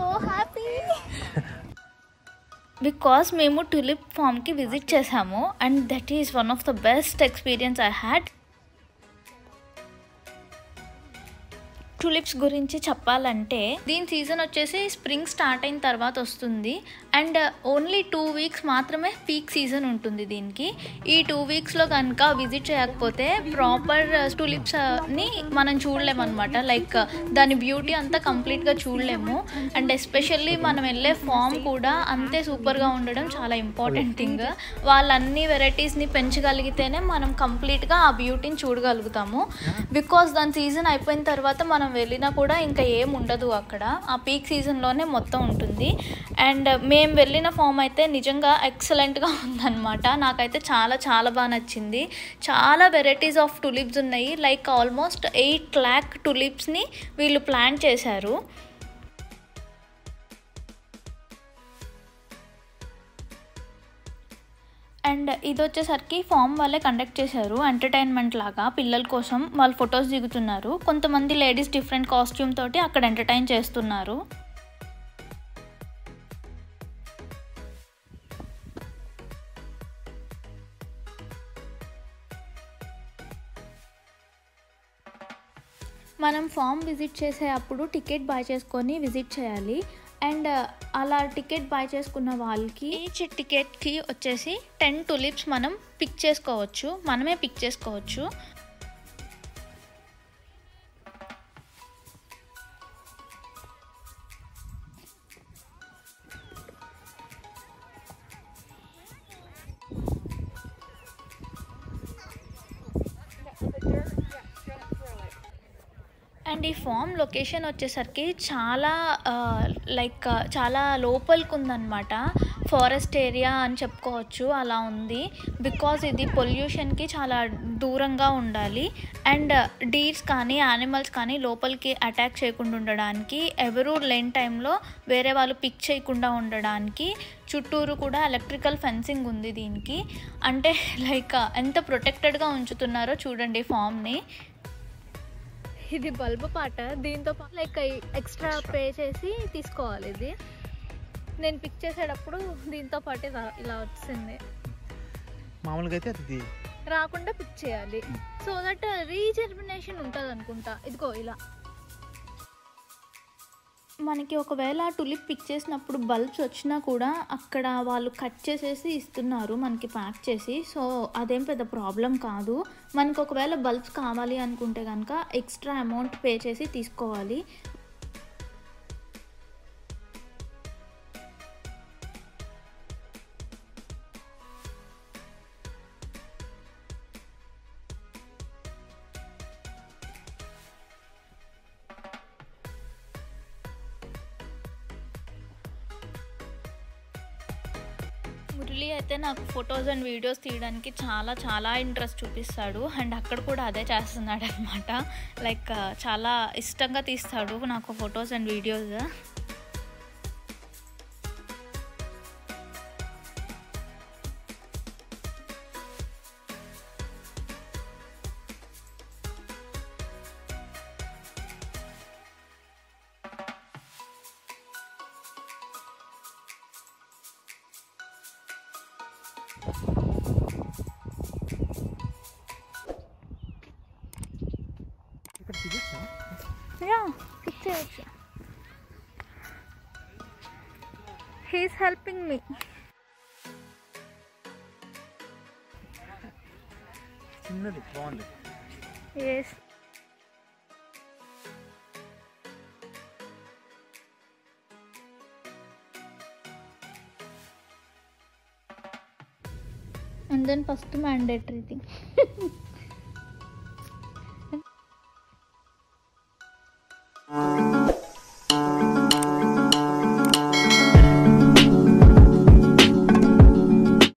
happy because మేము tulip ఫామ్కి visit చేసాము and that is one of the best experience I had tulips గురించి చెప్పాలంటే దీని సీజన్ వచ్చేసి స్ప్రింగ్ స్టార్ట్ అయిన తర్వాత వస్తుంది అండ్ ఓన్లీ టూ వీక్స్ మాత్రమే పీక్ సీజన్ ఉంటుంది దీనికి ఈ టూ వీక్స్లో కనుక విజిట్ చేయకపోతే ప్రాపర్ టులిప్స్ని మనం చూడలేమన్నమాట లైక్ దాని బ్యూటీ అంతా కంప్లీట్గా చూడలేము అండ్ ఎస్పెషల్లీ మనం వెళ్ళే ఫామ్ కూడా అంతే సూపర్గా ఉండడం చాలా ఇంపార్టెంట్ థింగ్ వాళ్ళు అన్ని వెరైటీస్ని పెంచగలిగితేనే మనం కంప్లీట్గా ఆ బ్యూటీని చూడగలుగుతాము బికాస్ దాని సీజన్ అయిపోయిన తర్వాత మనం వెళ్ళినా కూడా ఇంకా ఏం ఉండదు అక్కడ ఆ పీక్ సీజన్లోనే మొత్తం ఉంటుంది అండ్ మేము వెళ్ళిన ఫామ్ అయితే నిజంగా ఎక్సలెంట్గా ఉందన్నమాట నాకైతే చాలా చాలా బాగా నచ్చింది చాలా వెరైటీస్ ఆఫ్ టులిప్స్ ఉన్నాయి లైక్ ఆల్మోస్ట్ ఎయిట్ ల్యాక్ టులిప్స్ని వీళ్ళు ప్లాన్ చేశారు అండ్ ఇది వచ్చేసరికి ఫామ్ వాళ్ళే కండక్ట్ చేశారు ఎంటర్టైన్మెంట్ లాగా పిల్లల కోసం వాళ్ళు ఫొటోస్ దిగుతున్నారు కొంతమంది లేడీస్ డిఫరెంట్ కాస్ట్యూమ్ తోటి అక్కడ ఎంటర్టైన్ చేస్తున్నారు మనం ఫామ్ విజిట్ చేసే అప్పుడు టికెట్ బై చేసుకొని విజిట్ చేయాలి అండ్ అలా టికెట్ బై చేసుకున్న వాళ్ళకి ఈచ్ టికెట్కి వచ్చేసి టెన్ టులిప్స్ మనం పిక్ చేసుకోవచ్చు మనమే పిక్ చేసుకోవచ్చు అండ్ ఈ ఫామ్ లొకేషన్ వచ్చేసరికి చాలా లైక్ చాలా లోపలికి ఉందన్నమాట ఫారెస్ట్ ఏరియా అని చెప్పుకోవచ్చు అలా ఉంది బికాజ్ ఇది పొల్యూషన్కి చాలా దూరంగా ఉండాలి అండ్ డీర్స్ కానీ యానిమల్స్ కానీ లోపలికి అటాక్ చేయకుండా ఉండడానికి ఎవరు లేని టైంలో వేరే వాళ్ళు పిక్ చేయకుండా ఉండడానికి చుట్టూరు కూడా ఎలక్ట్రికల్ ఫెన్సింగ్ ఉంది దీనికి అంటే లైక్ ఎంత ప్రొటెక్టెడ్గా ఉంచుతున్నారో చూడండి ఫామ్ని ఇది బల్బు పాట దీంతో పాటు లైక్ ఎక్స్ట్రా పే చేసి తీసుకోవాలి ఇది నేను పిక్ చేసేటప్పుడు దీంతో పాటు ఇలా ఇలా వచ్చింది మామూలుగా అయితే అది రాకుండా పిక్ చేయాలి సో దట్ రీజర్మినేషన్ ఉంటుంది అనుకుంటా ఇదిగో ఇలా మనకి ఒకవేళ టులిప్ పిక్ చేసినప్పుడు బల్బ్స్ వచ్చినా కూడా అక్కడ వాళ్ళు కట్ చేసేసి ఇస్తున్నారు మనకి ప్యాక్ చేసి సో అదేం పెద్ద ప్రాబ్లం కాదు మనకు ఒకవేళ బల్బ్స్ కావాలి అనుకుంటే కనుక ఎక్స్ట్రా అమౌంట్ పే చేసి తీసుకోవాలి మురళి అయితే నాకు ఫొటోస్ అండ్ వీడియోస్ తీయడానికి చాలా చాలా ఇంట్రెస్ట్ చూపిస్తాడు అండ్ అక్కడ కూడా అదే చేస్తున్నాడు అనమాట లైక్ చాలా ఇష్టంగా తీస్తాడు నాకు ఫొటోస్ అండ్ వీడియోస్ ఇక్కడ దిగొచ్చా యా పిక్ చేయొచ్చు హీస్ హెల్పింగ్ మీ చిన్నది బాగుంది yes and then first mandatory thing